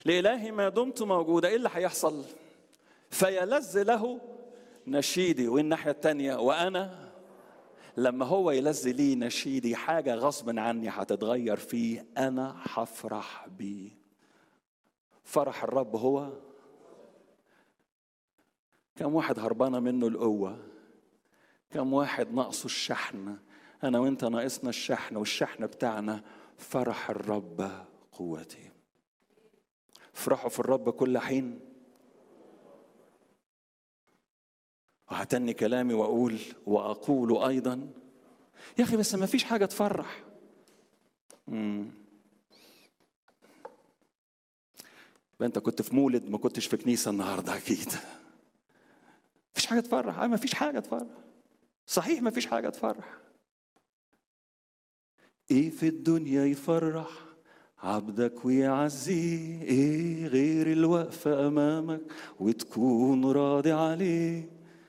لإلهي ما دمت موجودة إيه اللي هيحصل؟ فيلذ له نشيدي والناحية التانية وأنا لما هو يلذ لي نشيدي حاجة غصب عني هتتغير فيه أنا هفرح بيه فرح الرب هو كم واحد هربانة منه القوة كم واحد ناقصه الشحن أنا وأنت ناقصنا الشحن والشحن بتاعنا فرح الرب قوتي افرحوا في الرب كل حين وهتني كلامي واقول واقول ايضا يا اخي بس ما فيش حاجه تفرح امم انت كنت في مولد ما كنتش في كنيسه النهارده اكيد مفيش حاجه تفرح ما فيش حاجه تفرح صحيح ما فيش حاجه تفرح ايه في الدنيا يفرح عبدك ويعزيه ايه غير الوقفة امامك وتكون راضي عليه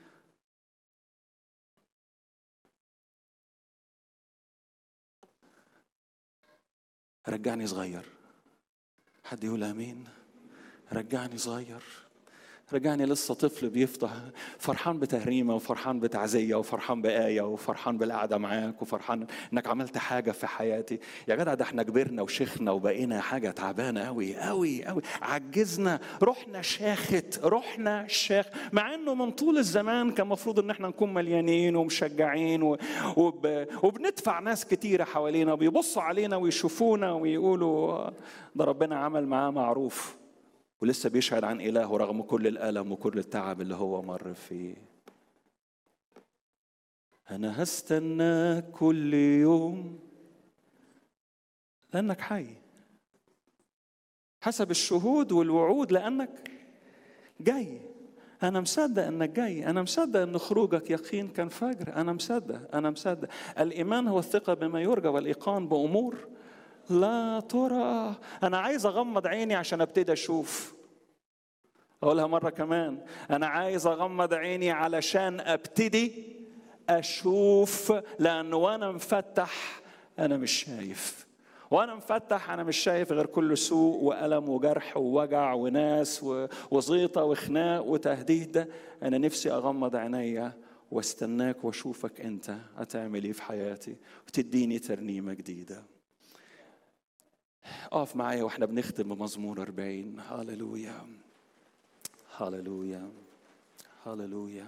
رجعني صغير حد يقول امين رجعني صغير رجعني لسه طفل بيفتح فرحان بتهريمة وفرحان بتعزية وفرحان بآية وفرحان بالقعدة معاك وفرحان انك عملت حاجة في حياتي يا جدع ده احنا كبرنا وشيخنا وبقينا حاجة تعبانة قوي قوي قوي عجزنا رحنا شاخت رحنا شاخ مع انه من طول الزمان كان المفروض ان احنا نكون مليانين ومشجعين و... وب... وبندفع ناس كتيرة حوالينا وبيبصوا علينا ويشوفونا ويقولوا ده ربنا عمل معاه معروف ولسه بيشهد عن إلهه رغم كل الألم وكل التعب اللي هو مر فيه أنا هستناك كل يوم لأنك حي حسب الشهود والوعود لأنك جاي أنا مصدق إنك جاي، أنا مصدق إن خروجك يقين كان فجر، أنا مصدق، أنا مصدق، الإيمان هو الثقة بما يرجى والإيقان بأمور لا ترى انا عايز اغمض عيني عشان ابتدي اشوف اقولها مره كمان انا عايز اغمض عيني علشان ابتدي اشوف لان وانا مفتح انا مش شايف وانا مفتح انا مش شايف غير كل سوء والم وجرح ووجع وناس وزيطه وخناق وتهديد انا نفسي اغمض عينيا واستناك واشوفك انت هتعمل ايه في حياتي وتديني ترنيمه جديده اقف معايا واحنا بنختم بمزمور 40 هللويا هللويا هللويا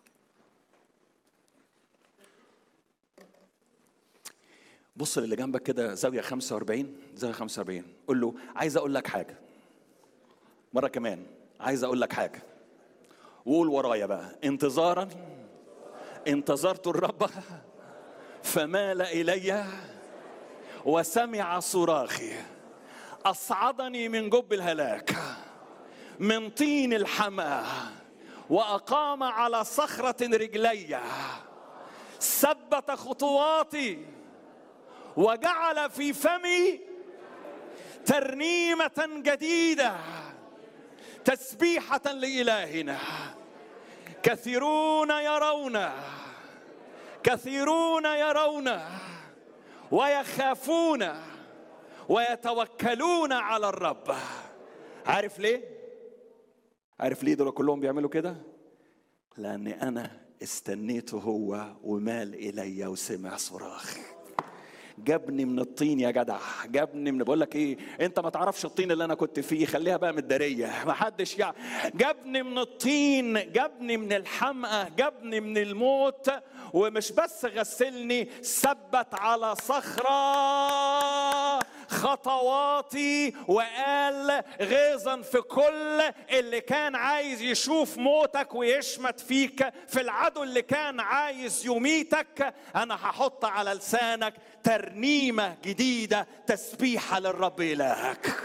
بص للي جنبك كده زاويه 45 زاويه 45 قول له عايز اقول لك حاجه مره كمان عايز اقول لك حاجه وقول ورايا بقى انتظارا انتظرت الرب فمال الي وسمع صراخي أصعدني من جب الهلاك من طين الحماة وأقام على صخرة رجلي ثبت خطواتي وجعل في فمي ترنيمة جديدة تسبيحة لإلهنا كثيرون يرون كثيرون يرون ويخافون ويتوكلون على الرب عارف ليه عارف ليه دول كلهم بيعملوا كده لان انا استنيته هو ومال الي وسمع صراخ جابني من الطين يا جدع جابني من بقول لك ايه انت ما تعرفش الطين اللي انا كنت فيه خليها بقى متداريه ما حدش يعني جابني من الطين جابني من الحمقى جابني من الموت ومش بس غسلني ثبت على صخره خطواتي وقال غيظا في كل اللي كان عايز يشوف موتك ويشمت فيك في العدو اللي كان عايز يميتك انا هحط على لسانك ترنيمه جديده تسبيحه للرب الهك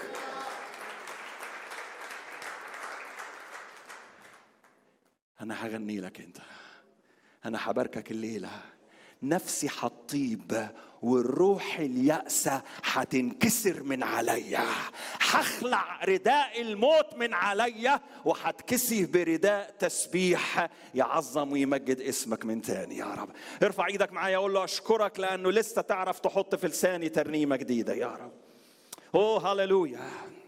انا هغني لك انت انا هباركك الليله نفسي هتطيب والروح اليأسة هتنكسر من عليا هخلع رداء الموت من عليا وهتكسي برداء تسبيح يعظم ويمجد اسمك من تاني يا رب ارفع ايدك معايا اقول له اشكرك لانه لسه تعرف تحط في لساني ترنيمة جديدة يا رب اوه هللويا